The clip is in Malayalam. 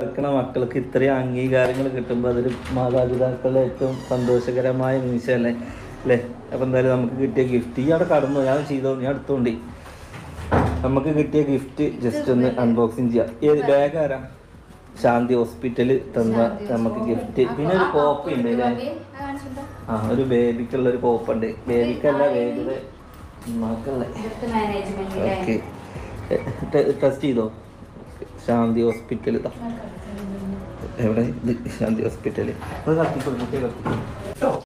നടക്കുന്ന മക്കൾക്ക് ഇത്രയും അംഗീകാരങ്ങൾ കിട്ടുമ്പോൾ അതൊരു മാതാപിതാക്കളുടെ ഏറ്റവും സന്തോഷകരമായ നിമിഷമല്ലേ അല്ലേ അപ്പം എന്തായാലും നമുക്ക് കിട്ടിയ ഗിഫ്റ്റ് ഈ അവിടെ കടന്നു ഞാൻ ചെയ്തോ ഞാൻ എടുത്തോണ്ടി നമുക്ക് കിട്ടിയ ഗിഫ്റ്റ് ജസ്റ്റ് ഒന്ന് അൺബോക്സിങ് ചെയ്യാം ഏത് ബാഗ് ആരാ ശാന്തി ഹോസ്പിറ്റലിൽ തന്ന നമുക്ക് ഗിഫ്റ്റ് പിന്നെ ഒരു കോപ്പ ഉണ്ട് അല്ലേ ആ ഒരു ബേബിക്കുള്ള ഒരു കോപ്പ ഉണ്ട് ബേബിക്കല്ല ബേബിയുടെ മക്കളെ ഓക്കെ ടെസ്റ്റ് ചെയ്തോ ശാന്തി ഹോസ്പിറ്റൽ ഇതാ എവിടെ ഇത് ശാന്തി ഹോസ്പിറ്റൽ അത് കത്തിക്കോ കുട്ടിയെ കത്തിക്കോ